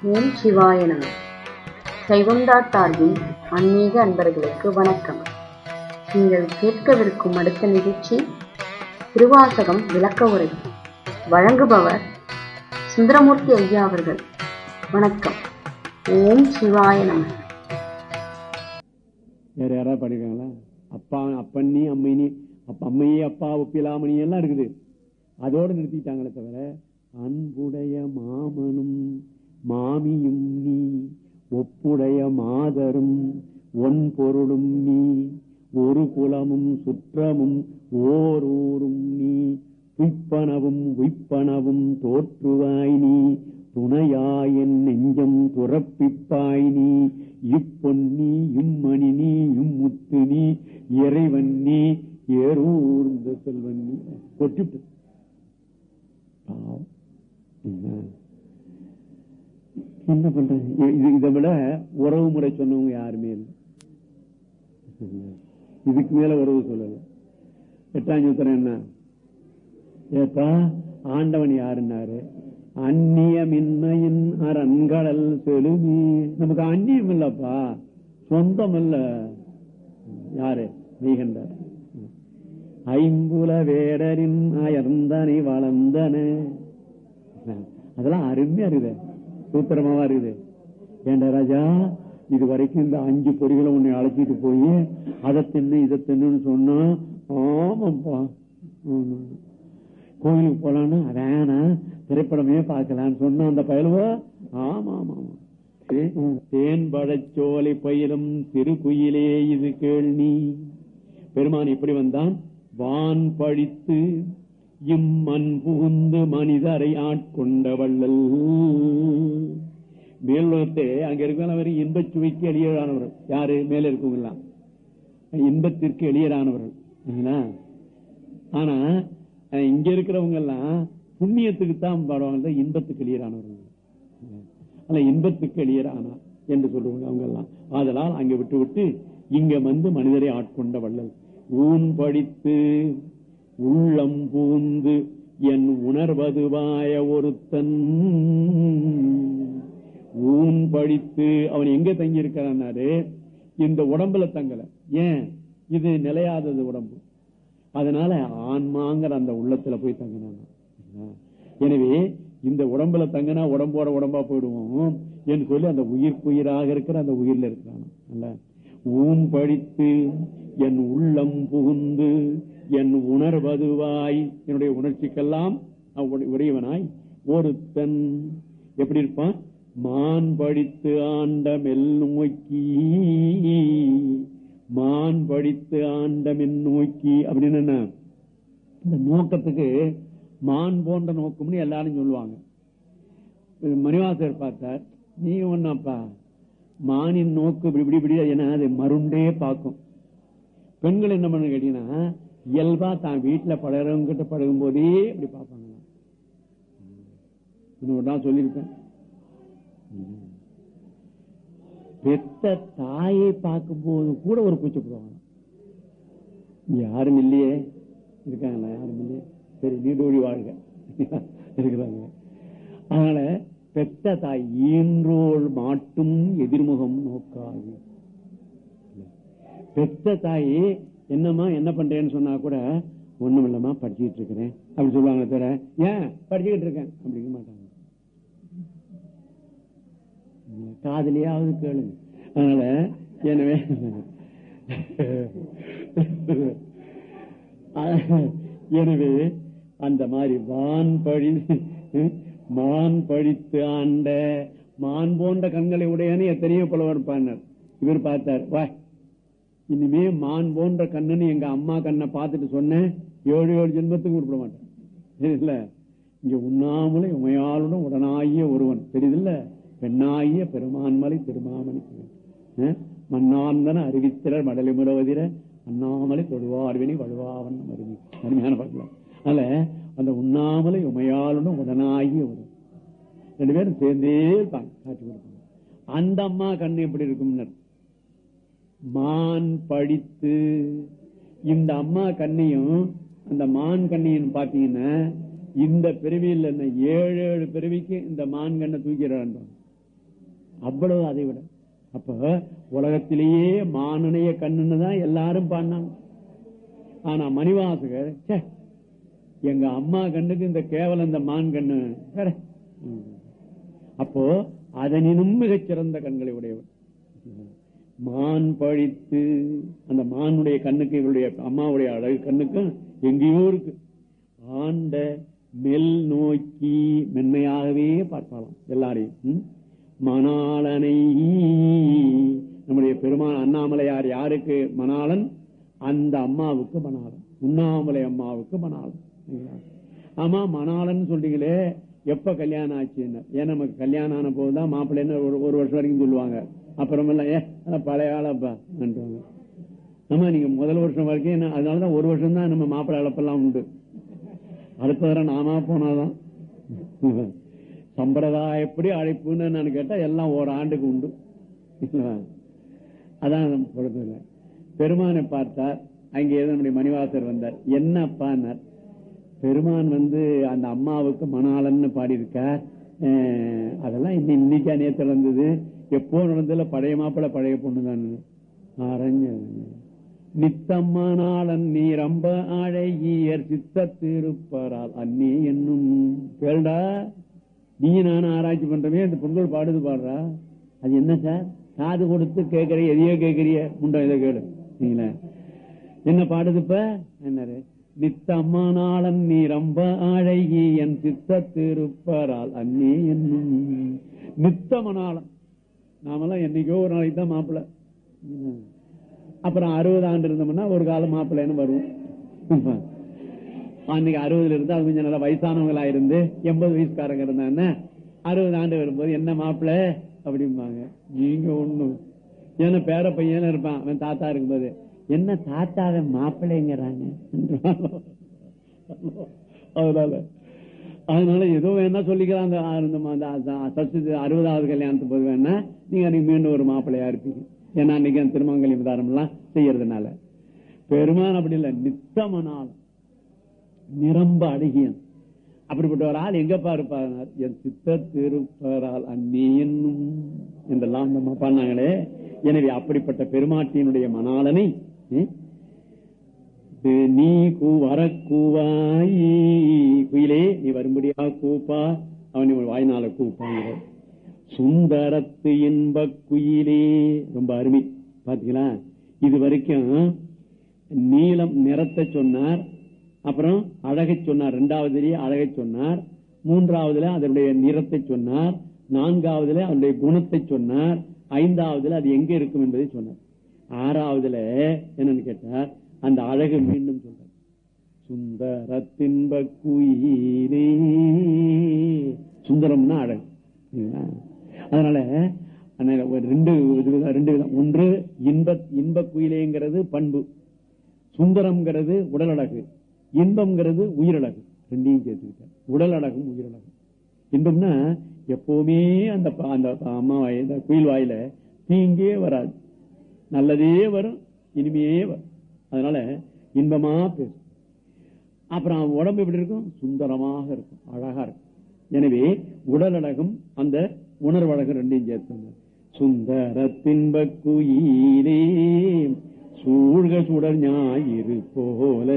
ஓம் சிவாய நம சைவம் டாட் டார்கின் ஆன்மீக அன்பர்களுக்கு வணக்கம் நீங்கள் கேட்கவிருக்கும் அடுத்த நிகழ்ச்சி திருவாசகம் விளக்க உரை வழங்குபவர் சுந்தரமூர்த்தி ஐயா அவர்கள் வணக்கம் ஓம் சிவாய நம வேற யாராவது படிக்கிறாங்களா அப்பா அப்பண்ணி அம்மைனி அப்ப அம்மையே அப்பா ஒப்பிலாமணி எல்லாம் இருக்குது அதோட நிறுத்திட்டாங்களே தவிர அன்புடைய மாமனும் மாமியும் நீ ஒப்புடைய மாதரும் ஒன் பொருளும் நீ ஒரு குலமும் சுற்றமும் ஓர் ஊரும் நீ உய்ப்பனவும் உய்ப்பனவும் தோற்றுவாய் நீ துணையாயன் நெஞ்சம் துறப்பிப்பாய் நீ இப்பொன்னி இம்மணி நீ இம்முத்து நீ இறைவன் நீ ஏறூர்ந்த செல்வன் நீ கொட்டிவிட்டு பாவம். என்ன? என்ன பண்றது இ- இது இதை விட உறவு முறை சொன்னவங்க யாருமே இல்லை இதுக்கு மேல உறவு சொல்லல எட்டாம் சூத்திரம் என்ன ஏப்பா ஆண்டவன் யாருன்னாரு அந்நியமின்மையின் அரண்கடல் செழுமி நமக்கு அந்நியம் இல்லப்பா சொந்தம் இல்ல யாரு மெய்கண்டார் ஐம்புல வேடரின் அயர்ந்தனை வளர்ந்தன அதெல்லாம் அருமையா இருக்குது சூத்திரமாவா இருக்குது ஏண்டா ராஜா இது வரைக்கும் இந்த அஞ்சு பொறிகளை உன்னை அழைச்சிட்டு போய் அதை தின்னு இதை தின்னுன்னு சொன்னா ஆமாப்பா ம். கோயிலுக்கு போலான்னு வேணாம் திரைப்படமே பார்க்கலான்னு சொன்ன அந்த பயலுவ ஆமா ஆமா ஆமா தே- தேன் பழச்சோலை பயிலும் திருக்குயிலே இது கேள்வி பெருமான் எப்படி வந்தான் வான் பழித்து இம்மண் புகுந்து மனிதரை ஆட்கொண்ட வள்ளல் மேலுலகத்தே அங்க இருக்கிறவர் இன்பச் சுவைக்கு எளியரானவர் யாரு மேல இருக்கவங்க எல்லாம் இன்பத்திற்கு எளியரானவர்கள் சரிங்களா? ஆனா அஹ், இங்க இருக்கிறவங்க எல்லாம் புண்ணியத்துக்கு தான் பாடுவாங்க இன்பத்துக்கு எளியரானவர்கள் அல்ல இன்பத்துக்கு எளியரானா என்று சொல்லுவாங்க அவங்க எல்லாம் ஆதலால் அங்க விட்டு விட்டு இங்க வந்து மனிதரை ஆட்கொண்ட வள்ளல் ஊன் படித்து உள்ளம் பூந்து என் உணர்வதுவாய ஒருத்தன் ஊன் படித்து அவன் எங்க தங்கி இருக்கிறான்னாரு இந்த உடம்புல தங்கல ஏன் இது நிலையாதது உடம்பு அதனால ஆன்மாங்கிற அந்த உள்ளத்துல போய் தங்கினான் எனவே இந்த உடம்புல தங்கினா உடம்போட உடம்பா போயிடுவோம் என்று சொல்லி அந்த உயிர்க்குயிராக இருக்கிற அந்த உயிர்ல இருக்கிறான் அல்ல ஊன் படித்து என் உள்ளம் புகுந்து என் உணர்வதுவாய் என்னுடைய உணர்ச்சிக்கெல்லாம் அவ் உடையவனாய் ஒருத்தன் எப்படி இருப்பான் மான் படித்து ஆண்ட மெல் நோக்கி மான் படித்து ஆண்ட மென் நோக்கி அப்படின்னு என்ன இந்த நோக்கத்துக்கு மான் போன்ற நோக்கம்னு எல்லாரும் சொல்லுவாங்க மணிவாசர் பார்த்தார் நீ ஒன்னாப்பா மானின் நோக்கு இப்படி இப்படி இப்படி ஏன்னா அது மருண்டே பார்க்கும் பெண்கள் என்ன பண்ணு கேட்டீங்கன்னா இயல்பா தான் வீட்டுல பழகிறவங்க கிட்ட பழகும் போதே இப்படி பார்ப்பாங்க இன்னும் ஒரு நாள் சொல்லியிருப்பேன் பெத்த தாயை பார்க்கும்போது கூட ஒரு கூச்சப்படுவாங்க யாரும் இல்லையே இருக்காங்களா யாரும் இல்லையே சரி நீடோடி வாழ்க இருக்கிறாங்க அதனால பெத்த தாய் ஈன்றோள் மாட்டும் எதிர்முகம் நோக்காது பெத்த தாய் என்னம்மா என்ன பண்றேன்னு சொன்னா கூட ஒண்ணும் இல்லம்மா படிச்சுக்கிட்டு இருக்கிறேன் அப்படி சொல்லுவாங்க தவிர ஏன் படிச்சுக்கிட்டு இருக்கேன் அப்படிங்க மாட்டாங்க காதலியாவது கேளுங்க அதனால எனவே எனவே அந்த மாதிரி வான் பழி மான் பழித்து ஆண்ட மான் போன்ற கண்களை உடையன்னு எத்தனையோ புலவர் பாடினார் இவர் பார்த்தார் வா இனிமே மான் போன்ற கண்ணுன்னு எங்க அம்மா கண்ணை பார்த்துட்டு சொன்னேன் ஏழு ஏழு ஜென்மத்துக்கு உருப்பிட மாட்டேன் இல்ல இங்க உண்ணாமலே உமையாளுடன் உடனாகிய ஒருவன் தெரியுதுல்ல பெண்ணாகிய பெருமான்மலை திருமாமணி அஹ், மண்ணாந்தன அறிவித்திரர் மடலை முறவதிர அண்ணாமலை தொழுவார்வினி வழுவாவன் அருமை அருமையான பாடலாம் அதனால அந்த உண்ணாமலை உமையாளுடன் உடனாகிய ஒருவன் ரெண்டு பேரும் சேர்ந்தே இருப்பாங்க காட்சி கொடுப்பாங்க அந்த அம்மா கண்ணு எப்படி இருக்கும்னர் மான் படித்து இந்த அம்மா கண்ணையும் அந்த மான் கண்ணையும் பாத்தீங்கன்னா இந்த பிறவியில் என்ன ஏழு ஏழு பிறவிக்கு இந்த மான் கண்ணை தூக்கிறான் அவ்வளவு அதை விட அப்ப உலகத்திலேயே மானனைய கண்ணுன்னு தான் எல்லாரும் பாடினாங்க ஆனா மணிவாசகர் ச்சே, எங்க அம்மா கண்ணுக்கு இந்த கேவலம் இந்த மான் கண்ணு வேற. ம். அப்போ அதனினும் மிகச் சிறந்த கண்களை உடையவர் மான் பழித்து அந்த மானுடைய கண்ணுக்கு இவருடைய அம்மாவுடைய அழகு கண்ணுக்கும் எங்கேயோ இருக்கு ஆண்ட மெல் நோக்கி மென்மையாகவே பார்க்கலாம் எல்லாரையும் ம்? மணாளனை நம்முடைய பெருமான் அண்ணாமலையார் யாருக்கு மணாளன் அந்த அம்மாவுக்கு மணாளன் உண்ணாமலை அம்மாவுக்கு மணாளன் சரிங்களா? ஆமா மணாளன் சொல்றீங்களே எப்ப கல்யாணம் ஆச்சுன்னு ஏன் நமக்கு கல்யாணம் ஆன போதுதான் மாப்பிள்ளைன்னு ஒரு ஒரு வருஷம் வரைக்கும் சொல்லுவாங்க அப்புறமெல்லாம் ஏ அதான் பழைய ஆளப்பா என்றாங்க ஆமா நீங்க முதல் வருஷம் வரைக்கும் என்ன அதனாலதான் ஒரு வருஷம் தான் நம்ம மாப்பிள்ளை அழப்பெல்லாம் உண்டு அடுத்த தடவை நாமா போனாதான் சம்பிரதாயப்படி அழைப்புன்னு நான் கேட்டா எல்லாம் ஒரு ஆண்டுக்கு உண்டு அதான் நம்ம பொழுதுல பெருமானை பார்த்தார் அங்கே நம்முடைய மணிவாசர் வந்தார் என்ன அப்பான்னார் பெருமான் வந்து அந்த அம்மாவுக்கு மணாளன்னு பாடியிருக்கார் அஹ், அதெல்லாம் இன்னி இன்னைக்கா நேத்து நடந்தது எப்போ நடந்ததுல பழைய மாப்பிள்ளை பழைய பொண்ணு தான் அரஞ்ச நித்தம்மனாளன் நீ ரொம்ப அழகியர் சித்த திருப்பரால் அன்னி என்னும் கேளுடா நீ நானும் ஆராய்ச்சி பண்றமே இந்த பொங்கல் பாடுது பாடுறா அது என்ன சார் காது கொடுத்து கேட்கறிய எதையோ கேட்கறிய முண்டம் இதை கேளு நீங்களே என்ன பாடுது இப்ப என்னரு நித்தம்மனாளன் நீ ரொம்ப அழகி என் சித்த திருப்பரால் அன்னி என்னும் நித்தமனாளன் நாமெல்லாம் என்னைக்கோ ஒரு நாளைக்கு தான் மாப்பிள்ள அப்புறம் அறுபது ஆண்டு இருந்தோம்னா ஒரு காலம் மாப்பிள்ளைன்னு வரும் அன்னைக்கு அறுபதுல இருந்து அது கொஞ்சம் நல்லா வயசானவங்களா இருந்து எண்பது வயசுக்காரங்க இருந்தாங்கன்னா அறுபது ஆண்டு வரும்போது என்ன மாப்பிள்ள அப்படிம்பாங்க நீங்க ஒண்ணும் ஏன்னா பேர பையன் இருப்பான் அவன் தாத்தா இருக்கும்போது என்ன தாத்தாவை மாப்பிள்ளைங்கிறாங்க அதனால அதனால ஏதோ வேணா சொல்லிக்கலாம் அந்த அந்த- அந்த அந்த சத்து அறுபதாவது கல்யாணத்து போது வேணா நீங்க அன்னைக்கு மீண்டும் ஒரு மாப்பிள்ளையா இருப்பீங்க ஏன்னா அன்னைக்கு அந்த திருமங்கலி உதாரணம் எல்லாம் செய்யறதுனால பெருமான் அப்படி இல்ல நித்தமனால் நிரம்ப அழகியன் அப்படிப்பட்ட ஒரு ஆள் எங்கப்பா இருப்பார் என் சித்த திருப்பரால் அந்நீ என்னும் என்றெல்லாம் நம்ம பண்ணாங்களே எனவே அப்படிப்பட்ட பெருமாட்டியினுடைய மணாளனை ம், இது நீ கூ வரக்கூவாய் குயிலே நீ வரும்படியா கூப்பா அவன் இவன் வாய்னால கூப்பாங்க சுந்தரத்து இன்ப குயிலே ரொம்ப அருமை பாத்தீங்களா இது வரைக்கும் நீளம் நிறத்தை சொன்னார் அப்புறம் அழகை சொன்னார் இரண்டாவதுலயே அழகை சொன்னார் மூன்றாவதுல அதனுடைய நிறத்தை சொன்னார் நான்காவதுல அதனுடைய குணத்தை சொன்னார் ஐந்தாவதுல அது எங்க இருக்கும் என்பதை சொன்னார் ஆறாவதுல என்னன்னு கேட்டார் அந்த அழகு மீண்டும் சொல்றார் சுந்தரத்தின்ப குயிலே சுந்தரம்னா அழகு சரிங்களா? அதனால அதனால ஒரு ரெண்டு இது விதம், ரெண்டு விதம் ஒன்று இன்ப இன்ப குயிலேங்கிறது பண்பு சுந்தரம்ங்கிறது உடல் அழகு இன்பம்ங்கிறது உயிரழகு ரெண்டையும் சேர்த்துக்கிட்டேன் உடல் அழகும் உயிரழகும் இன்பம்னா எப்பவுமே அந்த ப- அந்த அம்மா வாய் இந்த குயில் வாயில தீங்கே வராது நல்லதே வரும் இனிமையே வரும் அதனால இன்பமா பேசும் அப்புறம் அவன் உடம்பு எப்படி இருக்கும் சுந்தரமாக இருக்கும் அழகா இருக்கும் எனவே உடல் அழகும் அந்த உணர்வழகும் ரெண்டையும் சேர்த்து சுந்தர தின்ப குயிலே சூழ்க சுடர் ஞாயிறு போல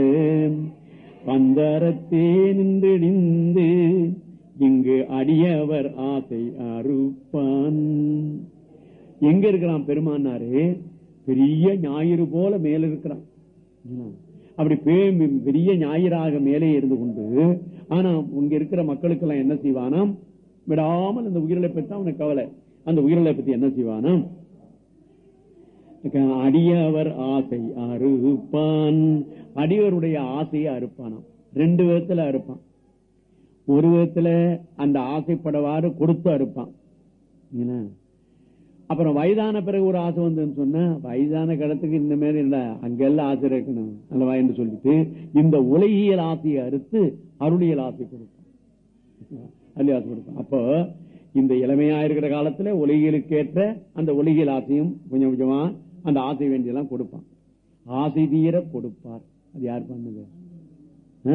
பந்தரத்தே நின்றிடிந்து இங்கு அடியவர் ஆசை அறுப்பான் எங்க இருக்கிறான் பெருமானாரு பெரிய ஞாயிறு போல மேல இருக்கிறான் அப்படி பே- பெரிய ஞாயிறாக மேலே இருந்து கொண்டு ஆனா இங்க இருக்கிற மக்களுக்கு எல்லாம் என்ன செய்வானாம் விடாமல் அந்த உயிரிழை பத்தி அவனுக்கு கவலை அந்த உயிரிழை பத்தி என்ன செய்வானாம் அடியவர் ஆசை அறுப்பான் அடியவருடைய ஆசையை அறுப்பானாம் ரெண்டு விதத்துல அறுப்பான் ஒரு விதத்துல அந்த ஆசைப்படவாறு கொடுத்து அறுப்பான் என்ன? அப்புறம் வயதான பிறகு ஒரு ஆசை வந்ததுன்னு சொன்னா வயதான கடத்துக்கு இந்த மாதிரி இல்ல அங்கெல்லாம் ஆசை இருக்கணும் அல்லவா என்று சொல்லிட்டு இந்த உலகியல் ஆசையை அறுத்து அருளியல் ஆசை கொடுப்பான் அருளியல் ஆசை கொடுப்பான் அப்போ இந்த இளமையா இருக்கிற காலத்துல உலகியலுக்கு ஏற்ற அந்த உலகியல் ஆசையும் கொஞ்சம் கொஞ்சமா அந்த ஆசை வேண்டியெல்லாம் கொடுப்பான் ஆசை தீர கொடுப்பார் அது யார் பண்ணுது ஆ?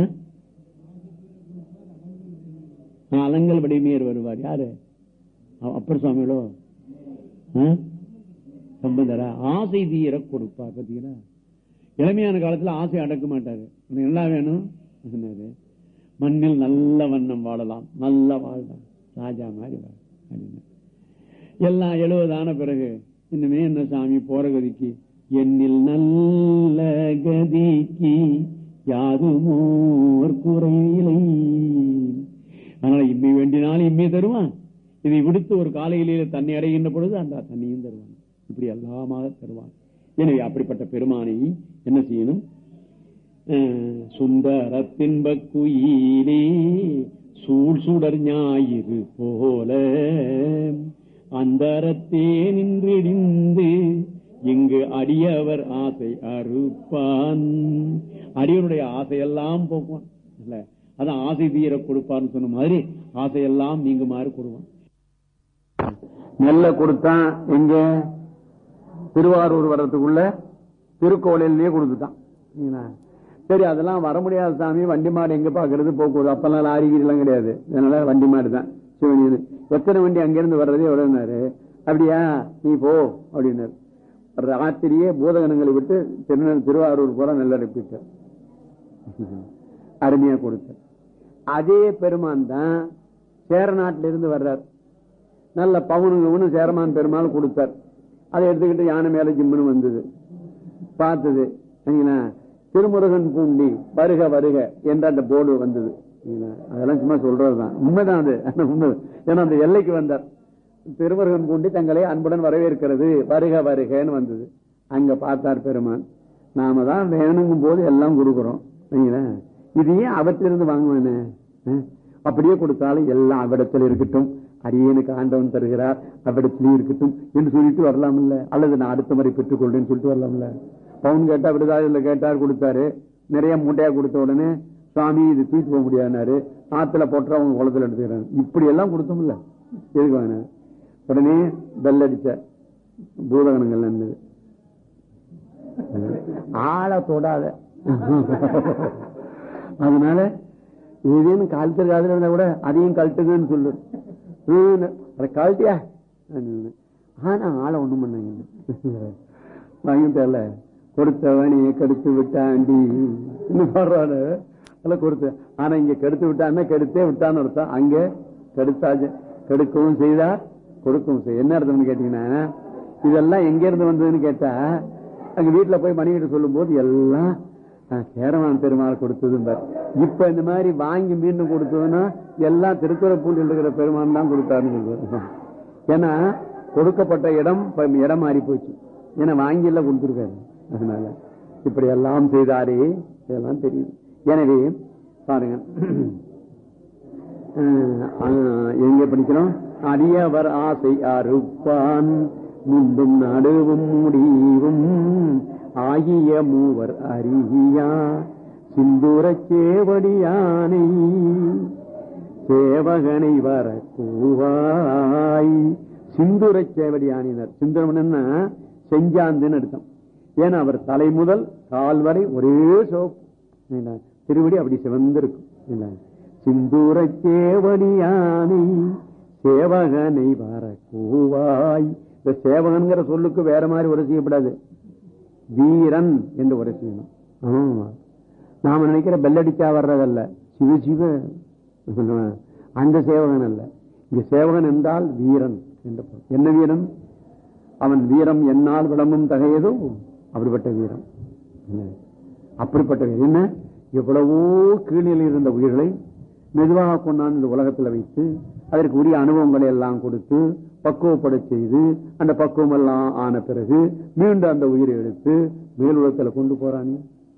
ஆ, அலங்கல் வடிமையர் வருவார் யாரு அ- அப்பர் சுவாமிகளோ சம்பந்தரா ஆசை தீர கொடுப்பார் பாத்தீங்களா இளமையான காலத்துல ஆசை அடக்க மாட்டாரு உனக்கு என்ன வேணும் சொன்னாரு மண்ணில் நல்ல வண்ணம் வாழலாம் நல்லா வாழலாம் ராஜா மாதிரி வாழ அப்படின்னு எல்லாம் எழுபதான பிறகு இன்னுமே என்ன சாமி போற கதிக்கு என்னில் நல்ல கதிக்கு யாதுமோர் குறையிலை அதனால இம்மை வேண்டினாலும் இம்மை தருவான் இதை விடுத்து ஒரு காலையிலே தன்னை அடைகின்ற பொழுது அந்த தண்ணியும் தருவான் இப்படி எல்லாமாக தருவான் எனவே அப்படிப்பட்ட பெருமானை என்ன செய்யணும் சுந்தரத்தின்ப குயிலே சூழ் சுடர் ஞாயிறு போல அந்தரத்தே நின்றிடிந்து இங்கு அடியவர் ஆசை அறுப்பான் அடியவருடைய ஆசையெல்லாம் போக்குவான் இல்ல அதான் ஆசை தீர கொடுப்பான்னு சொன்ன மாதிரி ஆசையெல்லாம் நீங்குமாறு கொடுவான் நெல்ல கொடுத்தான் எங்க திருவாரூர் வர்றதுக்குள்ள திருக்கோவிலே கொடுத்துட்டான் சரி அதெல்லாம் வர முடியாது சாமி வண்டி மாடு எங்க பாக்குறது போக்குவரத்து அப்பெல்லாம் லாரி எல்லாம் கிடையாது அதனால வண்டி மாடு தான் சிவனி எத்தனை வண்டி அங்கிருந்து வர்றதே எவ்வளவுனாரு அப்படியா நீ போ அப்படின்னாரு ராத்திரியே பூதகணங்களை விட்டு திரு திருவாரூர் போற நல்ல ரிப்பீட்டர் அருமையா கொடுத்தார் அதே பெருமான் தான் சேர நாட்டில இருந்து வர்றார் நல்ல பவுனு சேரமான் பெருமாள் கொடுத்தார் அதை எடுத்துக்கிட்டு யானை மேல ஜிம்முன்னு வந்தது பார்த்தது திருமுருகன் பூண்டி வருக வருக என்ற அந்த போர்டு வந்தது அதெல்லாம் சும்மா சொல்றதுதான் உண்மைதான் அது உண்மை ஏன்னா அந்த எல்லைக்கு வந்தார் திருமுருகன் பூண்டி தங்களை அன்புடன் வரவேற்கிறது வருக வருகன்னு வந்தது அங்க பார்த்தார் பெருமான் நாம தான் வேணுங்கும் போது எல்லாம் கொடுக்குறோம் இது ஏன் அவற்றிலிருந்து வாங்குவேனே அப்படியே கொடுத்தாலும் எல்லாம் அவ்விடத்தில் இருக்கட்டும் அரியனுக்கு ஆண்டவன் தருகிறார் அவ்விடத்திலேயும் இருக்கட்டும் என்று சொல்லிட்டு வரலாம்ல அல்லது நான் அடுத்த முறை பெற்றுக் கொள்றேன்னு சொல்லிட்டு வரலாம்ல பவுன் கேட்டா விடுதாதில கேட்டார் கொடுத்தாரு நிறைய மூட்டையா கொடுத்த உடனே சுவாமி இது தூக்கி போக முடியாதுனாரு ஆத்துல போட்டு அவங்க குளத்துல எடுத்துக்கிறாங்க இப்படி எல்லாம் கொடுத்தோம்ல எதுக்கு வாங்க உடனே பெல் அடிச்ச பூதகணங்கள் இருந்தது ஆளை தொடாத அதனால ஏதேனும் கழுத்து காதல இருந்தா கூட அதையும் கழட்டுங்கன்னு சொல்லு அதை கழட்டியா ஆனா ஆளை ஒண்ணும் பண்ணாங்க வாங்கிட்டல கொடுத்தவனே கெடுத்து விட்டாண்டி இன்னும் பாடுறாரு அதெல்லாம் கொடுத்த ஆனா இங்க கெடுத்து விட்டான்னா கெடுத்தே விட்டான்னு அர்த்தம் அங்க கெடுத்தாச்சு கெடுக்கவும் செய்தா கொடுக்கவும் செய்ய என்ன அர்த்தம்னு கேட்டீங்கன்னா இதெல்லாம் எங்க இருந்து வந்ததுன்னு கேட்டா அங்க வீட்டுல போய் மணிகிட்ட சொல்லும் போது எல்லாம் சேரமான் பெருமாள் கொடுத்தது இப்ப இந்த மாதிரி வாங்கி மீண்டும் கொடுத்ததுன்னா எல்லாம் திருத்துறைப்பூண்டில் இருக்கிற பெருமான் தான் கொடுத்தாருன்னு ஏன்னா கொடுக்கப்பட்ட இடம் இடம் மாறி போச்சு ஏன்னா வாங்கி எல்லாம் கொடுத்துருக்காரு அதனால இப்படி எல்லாம் செய்தாரே இதெல்லாம் தெரியுது எனவே பாருங்க எங்க படிக்கிறோம் அடியவர் ஆசை அறுப்பான் முன்பும் நடுவும் முடிவும் ஆகிய மூவர் அறியா சிந்துர சேவடியானை சேவகனை வர கூவாய் சிந்துர சேவடியானினர் சிந்துரம்னா செஞ்சாந்துன்னு அர்த்தம் ஏன்னா அவர் தலை முதல் கால் வரை ஒரே சோப்பு திருவடி அப்படி சிவந்திருக்கும் சிந்தூர சேவடியானை சேவகனை வர கூவாய் இந்த சேவகன்கிற சொல்லுக்கு வேற மாதிரி உரை செய்யப்படாது வீரன் என்று உரை செய்யணும் ஆமா நாம நினைக்கிற பெல்லடிச்சா வர்றதல்ல சிவ சிவ அந்த சேவகன் அல்ல இங்க சேவகன் என்றால் வீரன் என்று என்ன வீரன் அவன் வீரம் என்னால் விளம்பும் தகையதோ அப்படிப்பட்ட வீரம் அப்படிப்பட்ட வீரம் என்ன எவ்வளவோ கீழில் இருந்த உயிர்களை மெதுவாக கொண்டாந்து இந்த உலகத்தில் வைத்து அதற்கு உரிய அனுபவங்களை எல்லாம் கொடுத்து பக்குவப்பட செய்து அந்த பக்குவம் எல்லாம் ஆன பிறகு மீண்டும் அந்த உயிரை எடுத்து மேலுலகத்தில் கொண்டு போறானே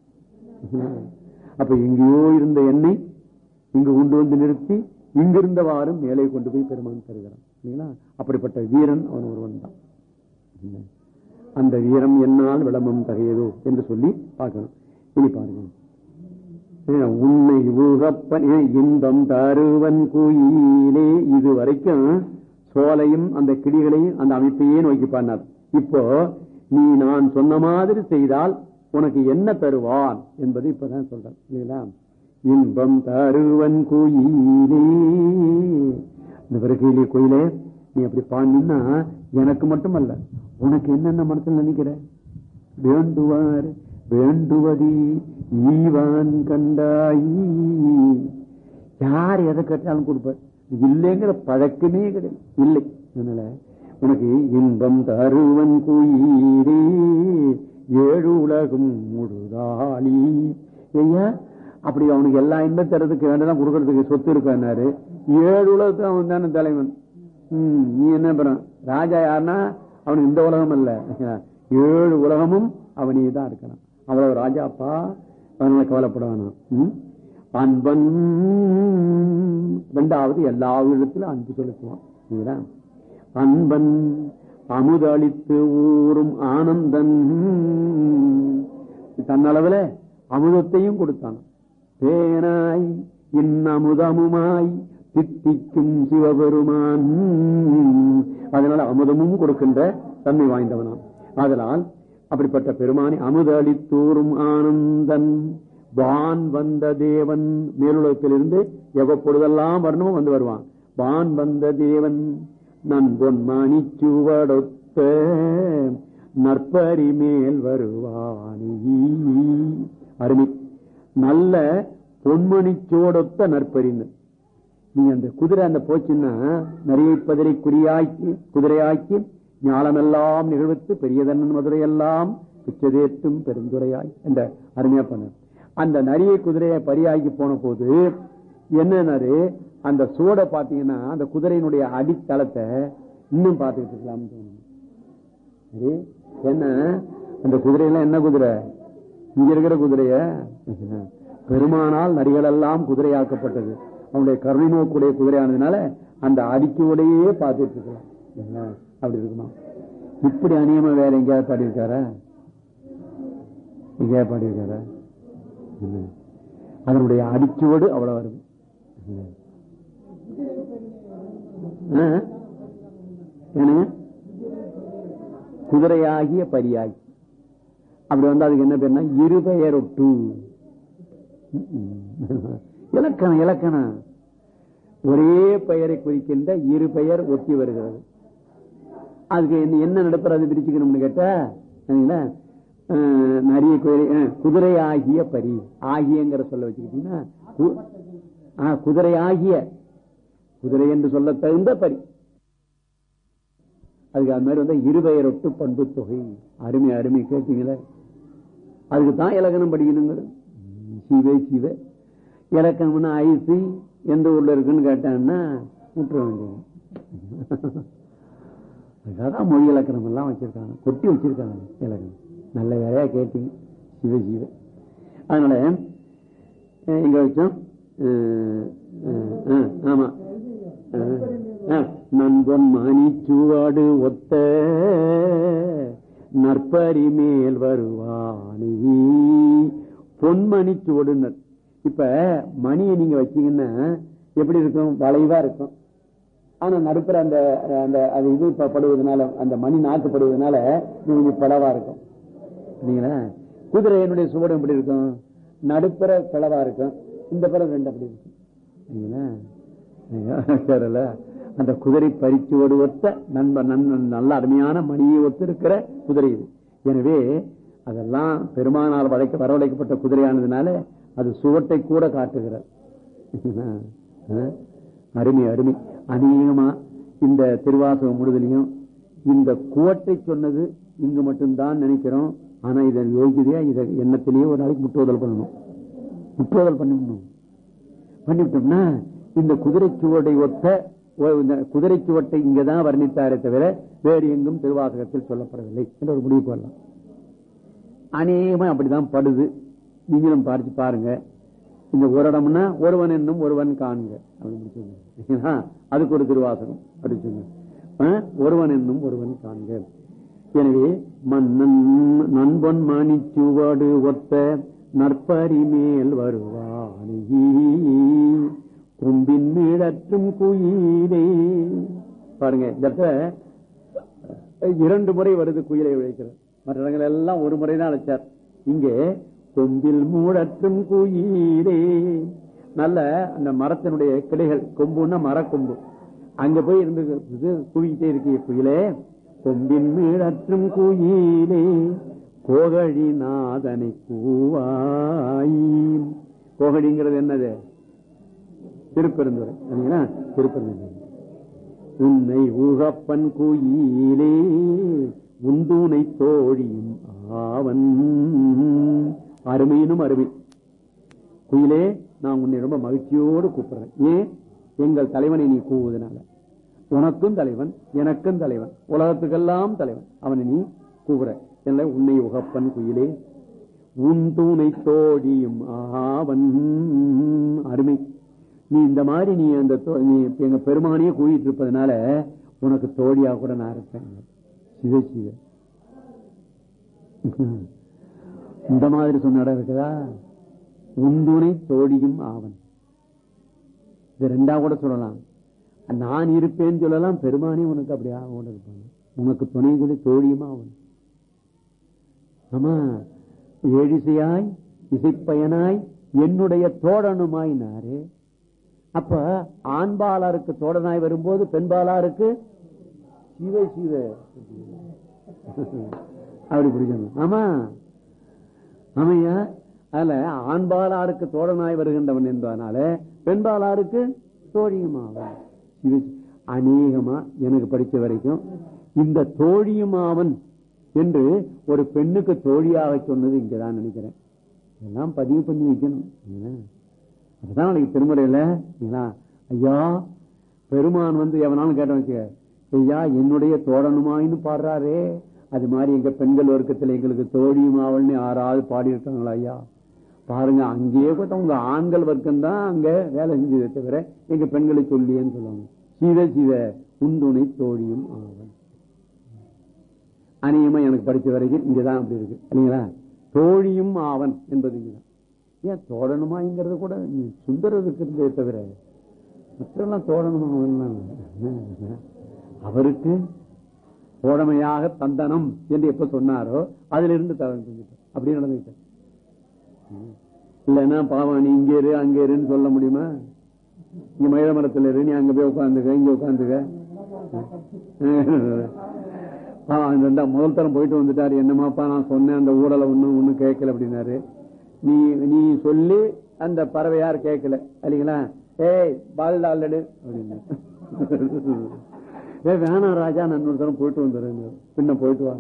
அப்ப எங்கேயோ இருந்த எண்ணெய் இங்கு கொண்டு வந்து நிறுத்தி இங்கிருந்தவாறும் மேலே கொண்டு போய் பெருமான் தருகிறான் இல்லைங்களா அப்படிப்பட்ட வீரன் அவன் ஒருவன் தான் அந்த வீரம் என்னால் விளம்பம் தகையதோ என்று சொல்லி பார்க்கணும் இனி பாருங்க உன்னை ஊகப்பன் இன்பம் தருவன் குயிலே இது வரைக்கும் சோலையும் அந்த கிளிகளையும் அந்த அமைப்பையே நோக்கி பண்ணார் இப்போ நீ நான் சொன்ன மாதிரி செய்தால் உனக்கு என்ன தருவான் என்பது இப்பதான் சொல்றேன் இல்லைங்களா இன்பம் தருவன் குயிலே இந்த வருகையிலே கோயிலே நீ அப்படி பாடினா எனக்கு மட்டுமல்ல உனக்கு என்னென்ன மனசுல நினைக்கிற வேண்டுவார் வேண்டுவதி ஈவான் கண்டாய் யார் எதை கேட்டாலும் கொடுப்பார் இல்லைங்கிற பழக்கமே கிடையாது இல்லை அதனால உனக்கு இன்பம் தருவன் குயிரே ஏழு உலகும் முழுதாளி ஐயா அப்படி அவனுக்கு எல்லா இன்பம் தரதுக்கு வேண்டதான் கொடுக்கறதுக்கு சொத்து இருக்காரு ஏழு உலகத்துக்கு அவன் தானே தலைவன் ம், நீ என்ன பண்ண ராஜா யாருன்னா அவனுக்கு இந்த உலகம் அல்ல ஏழு உலகமும் அவனே தான் இருக்கலாம் அவ்வளவு ராஜாப்பா அதனால கவலைப்பட வேணாம் ம்? அன்பன் ரெண்டாவது எல்லா விதத்திலும் அன்பு செலுத்துவான் சரிங்களா? அன்பன் அமுதளித்து ஊறும் ஆனந்தன் தன்னளவுல அமுதத்தையும் கொடுத்தான் தேனாய் இன்னமுதமுமாய் தித்திக்கும் சிவபெருமான் அதனால அமுதமும் கொடுக்கின்ற தன்மை வாய்ந்தவனாம் அதனால் அப்படிப்பட்ட பெருமானி அமுதளித்தூரும் ஆனந்தன் வான் வந்த தேவன் மேலுலகத்திலிருந்து எவ்வப்பொழுதெல்லாம் வரணுமோ வந்து வருவான் வான் வந்த தேவன் நண்பொன் மணிச்சுவடொத்த நற்பரி மேல் வருவானி அருமை நல்ல பொன்மணிச்சோடொத்த நற்பரின்னு நீங்க அந்த குதிரை அந்த போச்சுன்னா நிறைய பதிரை குறியாக்கி குதிரையாக்கி ஞாலமெல்லாம் நிகழ்வித்து பெரியதன்னன் மதுரையெல்லாம் பிச்சதேற்றும் பெருந்துரையாய் என்ற அருமையா பண்ண அந்த நரிய குதிரையை பரியாக்கி போன போது என்னன்னாரு அந்த சூடை பாத்தீங்கன்னா அந்த குதிரையினுடைய அடித்தளத்தை இன்னும் பார்த்துக்கிட்டு இருக்கலாம்னு தோணுது சரி என்ன அந்த குதிரையெல்லாம் என்ன குதிரை இங்க இருக்கிற குதிரைய பெருமானால் நரிகளெல்லாம் குதிரையாக்கப்பட்டது அவனுடைய கருணை நோக்குடைய குதிரையானதுனால அந்த அடிக்கையோடையே பார்த்துட்டு இருக்கலாம் என்ன அப்படி இருக்குமா இப்படி அநியமா வேற எங்கேயாவது பாடியிருக்காரா எங்கேயாவது பாடியிருக்காரா என்ன? அதனுடைய அடிச்சுவடு அவ்வளவு வருது ஆ? என்னங்க குதிரையாகிய பரியாகி அப்படி வந்து அதுக்கு என்ன பேர்னா இருபெயரொட்டு இலக்கணம் இலக்கணம் ஒரே பெயரை குறிக்கின்ற இரு பெயர் ஒட்டி வருகிறது அதுக்கு என்ன- என்ன நடப்புறது பிரிச்சுக்கணும்னு கேட்டா சரிங்களா? அஹ், நிறைய குதிரை அஹ், குதிரை ஆகிய பரி ஆகியங்கிற சொல்ல வச்சுக்கிட்டீங்கன்னா கு- ஆ, குதிரை ஆகிய குதிரை என்று சொல்ல தகுந்த பரி அதுக்கு அது மாதிரி வந்து இருபெயரொட்டு பண்பு தொகை அருமை அருமை கேட்டீங்களே அதுக்கு தான் இலக்கணம் படிக்கணுங்கிறது சிவே சிவ இலக்கணம்னா ஐசி எந்த ஊர்ல இருக்குன்னு கேட்டான்னா விட்டுற வேண்டியது அதுக்காக மொழி இலக்கணம் எல்லாம் வச்சிருக்காங்க கொட்டி வச்சிருக்காங்க இலக்கணம் நல்ல வேலையா கேட்டீங்க சிவ சிவ அதனால அஹ், எங்க வச்சோம் அஹ், அஹ், அஹ், ஆமா அஹ், அஹ், நண்பன் மணிச்சுவாடு ஒத்த நற்பரி மேல் வருவானி பொன்மணி சுவடுனர் இப்ப மணியை நீங்க வச்சீங்கன்னா எப்படி இருக்கும் வளைவா இருக்கும் ஆனா நடுப்புற அந்த அந்த அது இது ப- படுவதனால அந்த மணி நாக்கு படுவதனால இது கொஞ்சம் படவா இருக்கும் இல்லைங்களா குதிரையினுடைய சுவடு எப்படி இருக்கும் நடுப்புற பிளவா இருக்கும் இந்த பிற ரெண்டு அப்படி இருக்கும் இல்லைங்களா சரில அந்த குதிரை பறிச்சுவோடு ஒத்த நண்பன் நண்பன் நல்ல அருமையான மணியை ஒத்து இருக்கிற குதிரை இது எனவே அதெல்லாம் பெருமானால் வளைக்க வரவழைக்கப்பட்ட குதிரையானதுனால அது சுவட்டை கூட காட்டுகிறார் ஆ? அருமை அருமை அநேகமா இந்த திருவாசகம் முழுதலையும் இந்த குவட்டை சொன்னது இங்கு மட்டும்தான் நினைக்கிறோம் ஆனா இதை யோகிதையா இதை எண்ணத்திலேயே ஒரு நாளைக்கு முற்றுவதல் பண்ணணும் முற்றுவதல் பண்ணிவிடணும் பண்ணிவிட்டோம்னா இந்த குதிரை சுவடை ஒத்த ஒ- இந்த குதிரை சுவட்டை இங்கதான் வர்ணித்தாரே தவிர வேறு எங்கும் திருவாசகத்தில் சொல்லப்படவில்லை என்ற ஒரு முடிவு வரலாம் அநேகமா அப்படிதான் படுது நீங்களும் பார்த்து பாருங்க இந்த ஒரு இடம்னா ஒருவன் என்னும் ஒருவன் காண்க அப்படின்னு சொல்லுங்க அதுக்கு ஒரு திருவாசகம் அப்படி சொல்லுங்க ஆ? ஒருவன் என்னும் ஒருவன் காண்க எனவே மன்னன் நண்பன் மணிச்சுவடு ஒத்த நற்பரி மேல் வருவானி கும்பின் மீழற்றும் குயிலே பாருங்க இந்த இடத்துல இரண்டு முறை வருது குயிலை விளைக்கிறார் மற்ற இடங்கள் எல்லாம் ஒரு முறை தான் அழைச்சார் இங்கே கொம்பில் மூடற்றும் குயிலே நல்ல அந்த மரத்தினுடைய கிளைகள் கொம்புன்னா மரக்கொம்பு அங்க போய் இருந்து இது குவிக்கிட்டே இருக்கு குயிலே கொம்பின் மீழற்றும் குயிலே கோகழி நாதனை கூவாய் கோகழிங்கிறது என்னது திருப்பெருந்துறை இல்லைங்களா திருப்பெருந்துறை உன்னை உகப்பன் குயிலே உந்துனை தோழியும் ஆவன் அருமையினும் அருமை குயிலே நான் உன்னை ரொம்ப மகிழ்ச்சியோடு கூப்பிடுறேன் ஏன் எங்கள் தலைவனை நீ கூவுவதனால உனக்கும் தலைவன் எனக்கும் தலைவன் உலகத்துக்கெல்லாம் தலைவன் அவனை நீ கூவுற என்ன உன்னை உகப்பன் குயிலே உன் தூணை தோழியும் ஆவன் அருமை நீ இந்த மாதிரி நீ அந்த தோ- நீ எங்க பெருமானையே கூவிட்டு இருப்பதனால உனக்கு தோழியா கூட நான் இருப்பேன் சிவ சிவ இந்த மாதிரி சொன்ன இடம் இருக்குதா உந்துணை தோழியும் ஆவன் இது ரெண்டா கூட சொல்லலாம் நான் இருப்பேன்னு சொல்லலாம் பெருமானே உனக்கு அப்படி ஆகும் இருப்பாங்க உனக்கு துணை சொல்லி தோழியும் ஆவன் ஆமா ஏழிசையாய் இசைப்பயனாய் என்னுடைய தோழனுமாய் நாரு அப்ப ஆண்பாலாருக்கு தோழனாய் வரும்போது பெண்பாலாருக்கு சிவ சிவ அப்படி பிடிக்கணும் ஆமா ஆமையா அதுல ஆண்பாலாருக்கு தோழனாய் வருகின்றவன் என்பதனால பெண்பாலாருக்கு தோழியுமாவன் சிவ அநேகமா எனக்கு படிச்ச வரைக்கும் இந்த தோழியுமாவன் என்று ஒரு பெண்ணுக்கு தோழியாக சொன்னது இங்கதான் நினைக்கிறேன் எல்லாம் பதிவு பண்ணி வைக்கணும் என்ன? அதுதான் நாளைக்கு திருமுறையில என்ன? ஐயா பெருமான் வந்து எவனாலும் கேட்ட வச்சுக்க ஐயா என்னுடைய தோழனுமாயின்னு பாடுறாரே அது மாதிரி எங்க பெண்கள் வர்க்கத்துல எங்களுக்கு தோழியும் ஆவல்னு யாராவது பாடியிருக்காங்களா ஐயா பாருங்க அங்கேயே கூட உங்க ஆண்கள் வர்க்கம் தான் அங்க வேலை செஞ்சதை தவிர எங்க பெண்களை சொல்லியேன்னு சொல்லுவாங்க சிவ சிவ உந்துணை தோழியும் ஆவன் அநேகமா எனக்கு படிச்ச வரைக்கும் இங்கதான் அப்படி இருக்கு இல்லைங்களா தோழியும் ஆவன் என்பது இங்கதான் ஏன் தோழனுமாங்கிறது கூட சுந்தரதுக்கு இருந்தே தவிர மற்றெல்லாம் தோழனுமா அவருக்கு தோழமையாக தந்தனம் என்று எப்ப சொன்னாரோ அதுல இருந்து தவறு செஞ்சுட்டார் அப்படியே நடந்துக்கிட்டார் இல்லைன்னா பாவம் நீ இங்க இரு அங்க இருன்னு சொல்ல முடியுமா இங்க மயில மரத்துல இரு நீ அங்க போய் உட்காந்துக்க இங்க உட்காந்துக்க இந்த முதல் தரம் போயிட்டு வந்துட்டாரு என்னமாப்பா நான் சொன்னேன் அந்த ஊடலை ஒண்ணும் ஒண்ணும் கேட்கல அப்படின்னாரு நீ நீ சொல்லி அந்த பறவை யார் கேட்கல இல்லைங்களா ஏய் பால் ஆல்ரெடி அப்படின்னு ஏ வேணாம் ராஜா நான் இன்னொரு தரம் போயிட்டு வந்துடுறேன் பின்ன போயிட்டு வா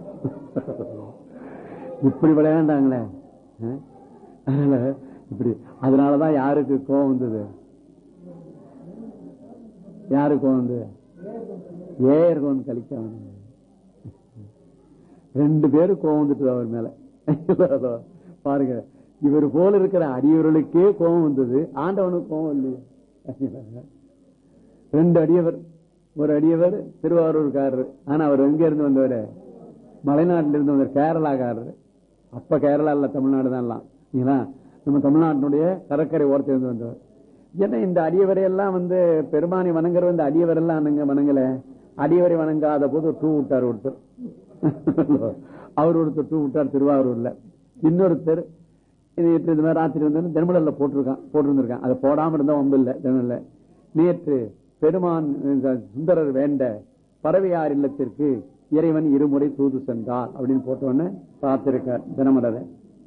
இப்படி விளையாண்டாங்களே ஆ? அதனால இப்படி அதனாலதான் யாருக்கு கோவம் வந்தது யாருக்கு கோவம் வந்தது ஏயர் கோவம் கழிக்க வேணும். ரெண்டு பேரும் கோவம் வந்துட்டு அவர் மேல பாருங்க இவர் போல இருக்கிற அடியவர்களுக்கே கோபம் வந்தது ஆண்டவனுக்கு கோபம் இல்லையே ரெண்டு அடியவர் ஒரு அடியவர் திருவாரூர்காரர் ஆனா அவர் எங்க இருந்து வந்தவர் மலைநாட்டில இருந்து வந்தவர் கேரளாக்காரர் அப்ப கேரளா இல்ல தமிழ்நாடு தான் எல்லாம் இல்லைங்களா? நம்ம தமிழ்நாட்டினுடைய கடற்கரை ஓரத்திலிருந்து வந்தவர் ஏன்னா இந்த அடியவரை எல்லாம் வந்து பெருமானி வணங்குற இந்த அடியவர் எல்லாம் அணுங்க வணங்கல அடியவரை வணங்காத போது ஒரு டூ விட்டார் ஒருத்தர் அவர் ஒருத்தர் டூ விட்டார் திருவாரூர்ல இன்னொருத்தர் இது நேற்று இந்த மாதிரி ராத்திரி வந்து தினமலர்ல போட்டிருக்கான் போட்டிருந்திருக்கான் அதை போடாம இருந்தா ஒன்பது இல்ல தினமலர்ல நேற்று பெருமான் இந்த சுந்தரர் வேண்ட பறவையார் இல்லத்திற்கு இறைவன் இருமுறை தூது சென்றார் அப்படின்னு போட்ட உடனே பார்த்திருக்கார் தினமலரை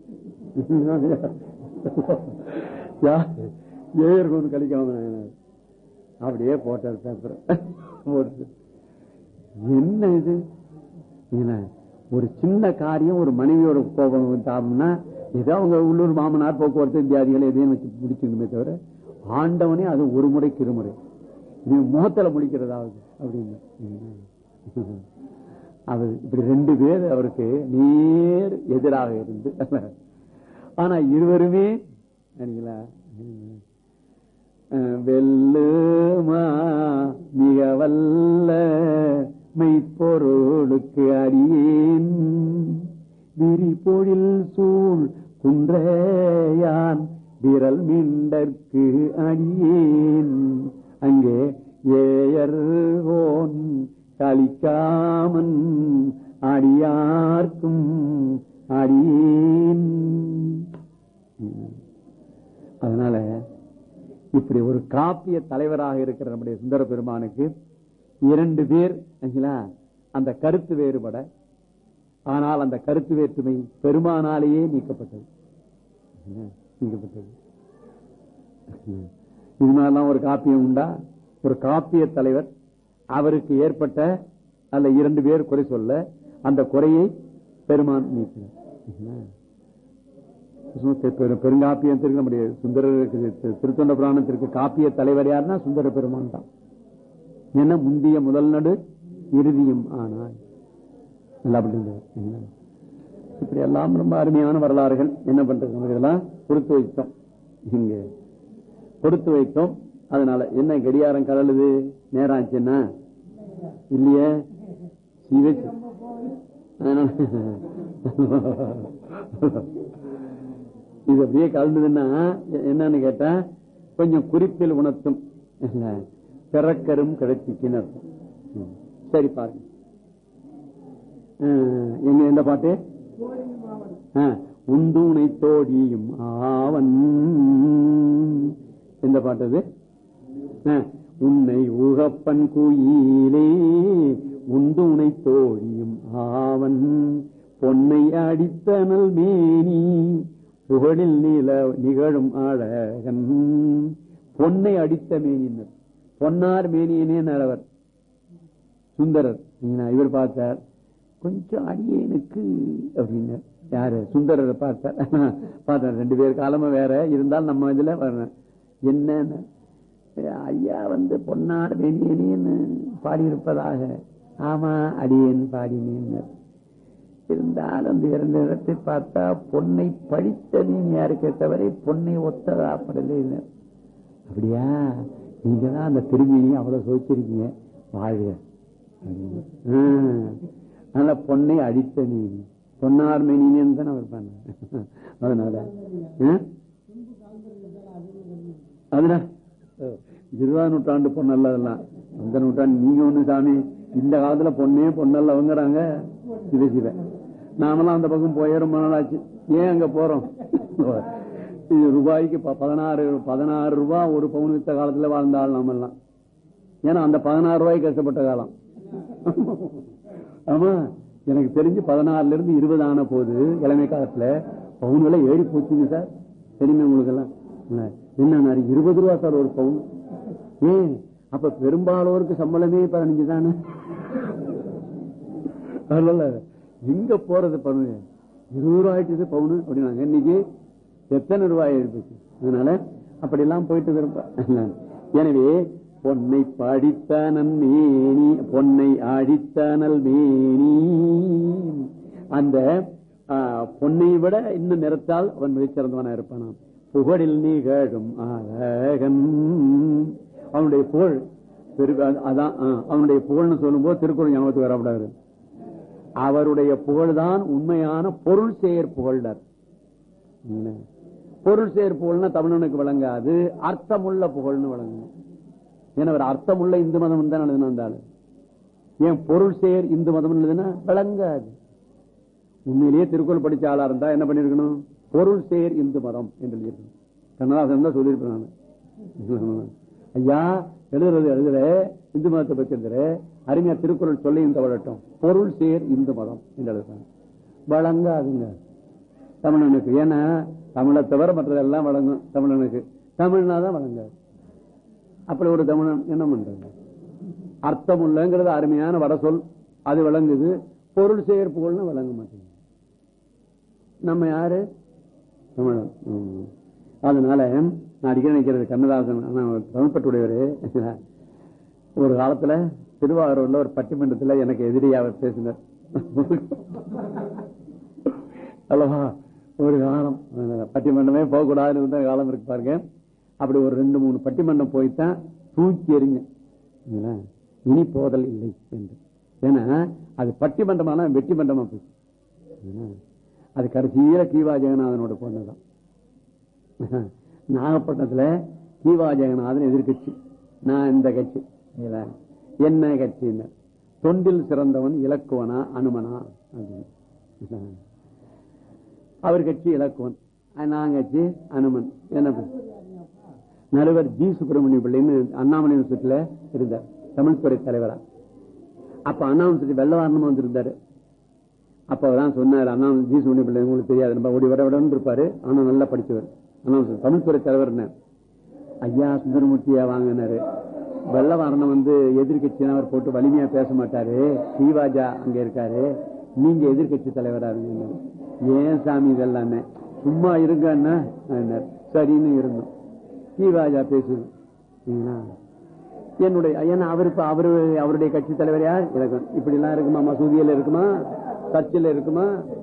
ஏழு கொண்டு கழிக்காம அப்படியே போட்டார் பேப்பர் போட்டு என்ன இது என்ன, ஒரு சின்ன காரியம் ஒரு மனைவியோட கோபம் தாபம்னா ஏதோ அவங்க உள்ளூர் மாமனார் போக்குவரத்து இத்தியாதிகள் எதையும் வச்சு முடிச்சுக்கணுமே தவிர ஆண்டவனே அது ஒரு முறைக்கு இருமுறை இது முகத்துல முடிக்கிறதாவது அப்படின்னு அவர் இப்படி ரெண்டு பேர் அவருக்கு நேர் எதிராக இருந்து ஆனா இருவருமே சரிங்களா அஹ் வெல்லுமா மிக வல்ல மெய்ப்பொருளுக்கு அடியேன் விரி பொழில் சூழ் குன்றையான் விரல் மிண்டற்கு அடியேன் அங்கே ஏயர்கோன் கலிக்காமன் அடியார்க்கும் அடியேன் அதனால இப்படி ஒரு காப்பிய தலைவராக இருக்கிற நம்முடைய சுந்தர பெருமானுக்கு இரண்டு பேர் சரிங்களா, அந்த கருத்து வேறுபட ஆனால் அந்த கருத்து வேற்றுமை பெருமானாலேயே நீக்கப்பட்டது என்ன? நீக்கப்பட்டது இது மாதிரிலாம் ஒரு காப்பியம் உண்டா ஒரு காப்பிய தலைவர் அவருக்கு ஏற்பட்ட அல்ல இரண்டு பேர் குறை சொல்ல அந்த குறையை பெருமான் நீக்கினார் என்ன? சும்மா பெ- பெரு- பெருங்காப்பியத்திற்கு நம்முடைய சுந்தரருக்கு திரு- திருத்தொண்ட புராணத்திற்கு காப்பிய தலைவர் யாருன்னா சுந்தர பெருமான் தான் ஏன்னா முந்திய முதல் நடு இறுதியும் ஆனால் நல்லா அப்படிங்கிறார். என்ன? இப்படி எல்லாம் ரொம்ப அருமையான வரலாறுகள் என்ன பண்றது நமக்கு இதெல்லாம் கொடுத்து வைத்தோம் இங்க கொடுத்து வைத்தோம் அதனால என்ன கடியாரம் கலலுது நேரம் ஆச்சுன்னா இல்லையே சிவச்சு இது அப்படியே கலந்ததுன்னா என்னன்னு கேட்டா கொஞ்சம் குறிப்பில் உணர்த்தும் என்ன? பிறக்கரும் கிடைச்சிக்கின்னு அர்த்தம் ம். சரி பாருங்க அஹ், எங்க எந்த பாட்டு அஹ், உந்தூனை தோடியும் ஆவன் எந்த பாட்டு அது அஹ், உன்னை உகப்பன் குயிலே உந்துணை தோழியும் ஆவன் பொன்னை அடித்தனல் மேனி புகழில் நீல நிகழும் அழகன் பொன்னை அடித்த மேனினர் பொன்னார் மேனியனே நரவர் சுந்தரர் நீங்க இவர் பார்த்தார் கொஞ்சம் அடியேனுக்கு அப்படின்னார் யாரு சுந்தரரை பார்த்தார் பார்த்தார் ரெண்டு பேர் காலமும் வேற இருந்தாலும் நம்ம இதுல வரணும் என்னன்னு ஐயா வந்து பொன்னார் வெணியனேன்னு பாடியிருப்பதாக ஆமா அடியேன் பாடினேன் இருந்தாலும் அந்த இரண்டு இடத்தை பார்த்தா பொன்னை படித்த நீ யாருக்கே தவிர பொன்னை ஒத்ததாப்படல அப்படியா நீங்க தான் அந்த திரும்பினி அவ்வளவு சோச்சிருக்கீங்க வாழ்க அப்படின்னு. ஆ, அதனால பொன்னை அடித்த நீ பொன்னார் மேனின்னு தான் அவர் பண்ண அதனால ஆ? அதனால இருபதாம் நூற்றாண்டு பொண்ணல்ல அதெல்லாம் அந்த நூற்றாண்டு நீங்க ஒண்ணு சாமி இந்த காலத்துல பொண்ணே பொண்ணல்ல அவங்கிறாங்க சிவ சிவ நாமெல்லாம் அந்த பக்கம் போய் ரொம்ப நாளாச்சு ஏன் அங்க போறோம் இது ரூபாய்க்கு ப- பதினாறு பதினாறு ரூபாய் ஒரு பவுன் வித்த காலத்துல வாழ்ந்த ஆள் நாமெல்லாம் ஏன்னா அந்த பதினாறு ரூபாய்க்கு கஷ்டப்பட்ட காலம் ஆமா எனக்கு தெரிஞ்சு பதினாறுல இருந்து இருபது ஆன போது இளமை காலத்துல பவுன் விலை ஏறி போச்சுங்க சார் தெரியுமே உங்களுக்கு எல்லாம் என்ன இருபது ரூபா சார் ஒரு பவுன் ஏன் அப்ப பெரும்பாலோருக்கு சம்பளமே பதினஞ்சு தானே அதனால எங்க போறது பண்ணுங்க இருபது ரூபாய்ட்டு பவுனு அப்படின்னாங்க இன்னைக்கு எத்தனை ரூபாய் ஆயிடுச்சு அதனால அப்படி எல்லாம் போயிட்டு இருப்பா எனவே பொன்னை படித்தனன் மேனி பொன்னை அடித்தனல் மேனி அந்த ஆ, பொன்னை விட இன்னும் நிறத்தால் அவன் மிகச்சிறந்தவனா இருப்பானாம் புகழில் நிகழும் அழகன் அவனுடைய புகழ் பெரு- அதான் ஆ, அவனுடைய புகழ்னு சொல்லும்போது திருக்குறள் ஞாபகத்துக்கு வரப்படாது அவருடைய புகழ்தான் உண்மையான பொருள் செயற் புகழ்டார் என்ன? பொருள் செயற் புகழ்னா தமிழனுக்கு விளங்காது அர்த்தமுள்ள புகழ்னு விளங்கணும் ஏன்னா அவர் அர்த்தமுள்ள இந்து மதம் தான் எழுதின வந்தாலும் ஏன் பொருள் செயற் இந்து மதம் எழுதுனா விளங்காது உண்மையிலேயே திருக்குறள் படிச்ச ஆளா இருந்தா என்ன பண்ணிருக்கணும் பொருள் செயற் இந்து மதம் என்று எழுதியிருக்கணும் கண்ணதாசன் தான் சொல்லியிருப்பேன் நான் ஐயா எழுதுறது எழுதுற இந்து மதத்தை பத்தி எழுதுற அருமையா திருக்குறள் சொல்லியும் தவழட்டும் பொருள் சேர் இந்து மதம் என்று எழுதுறாங்க வழங்காதுங்க தமிழனுக்கு ஏன்னா தமிழை தவிர மற்றதெல்லாம் வழங்கும் தமிழனுக்கு தமிழ்னா தான் வழங்காது அப்படி ஒரு தமிழன் என்ன பண்றது அர்த்தம் உள்ளங்கிறது அருமையான வட சொல் அது விளங்குது பொருள் செயற்புகள்னு விளங்க மாட்டேங்குது நம்ம யாரு தமிழன் ம். அதனால நான் அடிக்கடி நினைக்கிறது கண்ணதாசன் ஆனா அவர் தமிழ்பட்டுடையவரு ஒரு காலத்துல திருவாரூர்ல ஒரு பட்டிமன்றத்துல எனக்கு எதிரியா அவர் பேசினார் அல்லவா ஒரு காலம் அதனால பட்டிமன்றமே போகக்கூடாதுன்னு இருந்த காலம் இருக்கு பாருங்க அப்படி ஒரு ரெண்டு மூணு பட்டிமன்றம் போய்த்தான் தூக்கி எறிஞ்ச இனி போதல் இல்லை என்று ஏன்னா அது பட்டிமன்றமான வெட்டி மன்றமா போச்சு என்ன? அது கடைசியில கீவா ஜெகநாதனோட பொண்ணுதான் நாகப்பட்டினத்துல கீவா ஜெகநாதன் எதிர்கட்சி நான் இந்த கட்சி இல்ல, என்ன கட்சின்னு தொண்டில் சிறந்தவன் இலக்குவனா அனுமனா அப்படின்னு அவர் கட்சி இலக்குவன் நான் கட்சி அனுமன் என்ன பண்றது? நடுவர் ஜி சுப்பிரமணிய பிள்ளைன்னு அண்ணாமலை யூனிவர்சிட்டியில இருந்தார் தமிழ் துறை தலைவரா அப்ப அண்ணா யூனிவர்சிட்டி வெள்ளவாரணமா வந்திருந்தாரு அப்ப அவர்தான் சொன்னார் அண்ணா ஜி சுப்பிரமணிய பிள்ளை உங்களுக்கு தெரியாது நம்ம ஓடி வர விடன்னு இருப்பாரு ஆனா நல்லா படிச்சவர் அண்ணா தமிழ் துறை தலைவர் ஐயா சுந்தரமூர்த்தியா வாங்கினாரு வெள்ளவாரணம் வந்து எதிர்கட்சி அவர் போட்டு வலிமையா பேச மாட்டாரு ஸ்ரீவாஜா அங்க இருக்காரு நீங்க எதிர்கட்சி தலைவரா இருந்தீங்க ஏன் சாமி இதெல்லாமே சும்மா இருங்கன்னா சரின்னு இருந்தோம் ஸ்ரீவாஜா பேசுது சரிங்களா? என்னுடைய ஏன்னா அவருக்கு அவரு அவருடைய கட்சி தலைவர் யார் இலக்கம் இப்படி எல்லாம் இருக்குமா மசூதியில இருக்குமா சர்ச்சில் இருக்குமா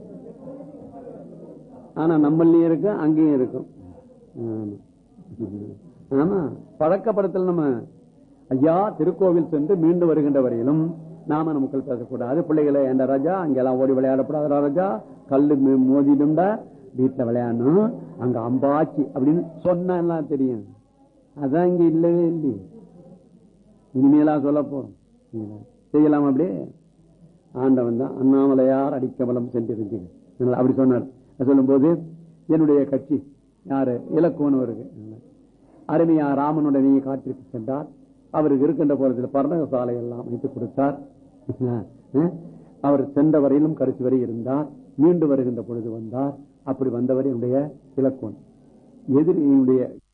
ஆனா நம்மளையும் இருக்கு அங்கேயும் இருக்கும் ஆமா. ஆமா பழக்கப்படுத்தல் நம்ம ஐயா திருக்கோவில் சென்று மீண்டு வருகின்ற வரையிலும் நாம நமக்குள் பேசக்கூடாது பிள்ளைகளை ஏண்ட ராஜா அங்கெல்லாம் ஓடி விளையாடப்படாத ராஜா கல்லு மி- மோதிடும்டா வீட்டுல விளையாடணும் அங்க அம்பாச்சி அப்படின்னு சொன்னா எல்லாம் தெரியும் அதான் இங்க இல்லவே இல்லையே இனிமேலா சொல்ல போறோம் சரிங்களா? செய்யலாம் அப்படியே ஆண்டவன் தான் அண்ணாமலையார் அடிக்கமலம் சென்றிருந்தீங்க அப்படி சொன்னார் சொல்லும் போது என்னுடைய கட்சி யாரு இலக்குவன் வருது அருமையா ராமனுடனே காற்றிற்கு சென்றார் அவருக்கு இருக்கின்ற போறதில் பர்ணக சாலை எல்லாம் அமைத்து கொடுத்தார் அஹ், அவர் சென்ற வரையிலும் கடைசி வரை இருந்தார் மீண்டு வருகின்ற பொழுது வந்தார் அப்படி வந்தவர் என்னுடைய இலக்குவன் எதிர் என்னுடைய